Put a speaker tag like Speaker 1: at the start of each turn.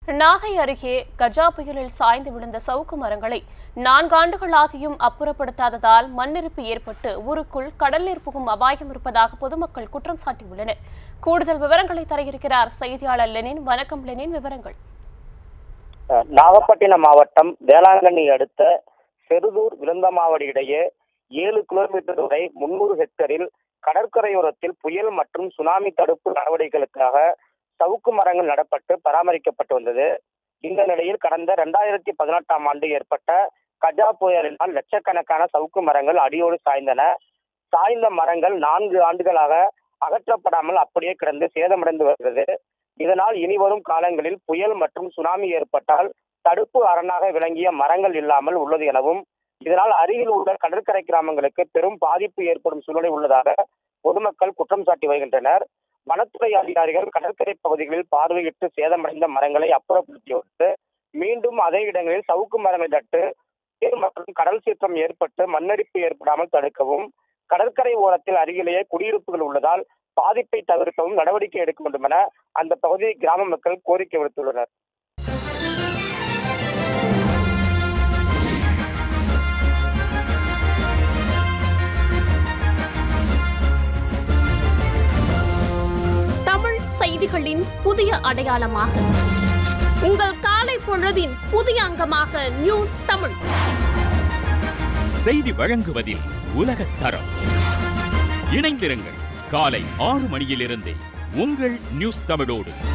Speaker 1: நாகை அருகே கஜா புயலில் சாய்ந்து விழுந்த சவுக்கு மரங்களை நான்காண்டுகளாகியும் அப்புறப்படுத்தாததால் மண்ணிருப்பு ஏற்பட்டு ஊருக்குள் கடல் நீர் புகும் அபாயம் இருப்பதாக பொதுமக்கள் குற்றம் சாட்டியுள்ளனர் கூடுதல் விவரங்களை தர இருக்கிறார் செய்தியாளர் லெனின் வணக்கம் லெனின் விவரங்கள்
Speaker 2: நாகப்பட்டினம் மாவட்டம் வேளாங்கண்ணி அடுத்த செருதூர் விருந்தமாவடி இடையே ஏழு கிலோமீட்டர் வரை முன்னூறு ஹெக்டரில் கடற்கரையோரத்தில் புயல் மற்றும் சுனாமி தடுப்பு நடவடிக்கைகளுக்காக சவுக்கு மரங்கள் நடப்பட்டு பராமரிக்கப்பட்டு வந்தது இந்த நிலையில் கடந்த இரண்டாயிரத்தி பதினெட்டாம் ஆண்டு ஏற்பட்ட கஜா புயலினால் லட்சக்கணக்கான சவுக்கு மரங்கள் அடியோடு சாய்ந்தன சாய்ந்த மரங்கள் நான்கு ஆண்டுகளாக அகற்றப்படாமல் அப்படியே கிடந்து சேதமடைந்து வருகிறது இதனால் இனி வரும் காலங்களில் புயல் மற்றும் சுனாமி ஏற்பட்டால் தடுப்பு அரணாக விளங்கிய மரங்கள் இல்லாமல் உள்ளது எனவும் இதனால் அருகில் உள்ள கடற்கரை கிராமங்களுக்கு பெரும் பாதிப்பு ஏற்படும் சூழ்நிலை உள்ளதாக பொதுமக்கள் குற்றம் சாட்டி வருகின்றனர் வனத்துறை அதிகாரிகள் கடற்கரை பகுதிகளில் பார்வையிட்டு சேதமடைந்த மரங்களை அப்புறப்படுத்திவிட்டு மீண்டும் அதே இடங்களில் சவுக்கு மரங்களை நட்டு புயல் மற்றும் கடல் சீற்றம் ஏற்பட்டு மண்ணரிப்பு ஏற்படாமல் தடுக்கவும் கடற்கரை ஓரத்தில் அருகிலேயே குடியிருப்புகள் உள்ளதால் பாதிப்பை தவிர்க்கவும் நடவடிக்கை எடுக்க வேண்டும் என அந்த பகுதி கிராம மக்கள் கோரிக்கை விடுத்துள்ளனர்
Speaker 1: தமிழ் செய்திகளின் புதிய அடையாளமாக உங்கள் காலை பொழுதின் புதிய அங்கமாக நியூஸ் தமிழ்
Speaker 3: செய்தி வழங்குவதில் உலகத் தரம் இணைந்திருங்கள் காலை ஆறு மணியிலிருந்தே உங்கள் நியூஸ் தமிழோடு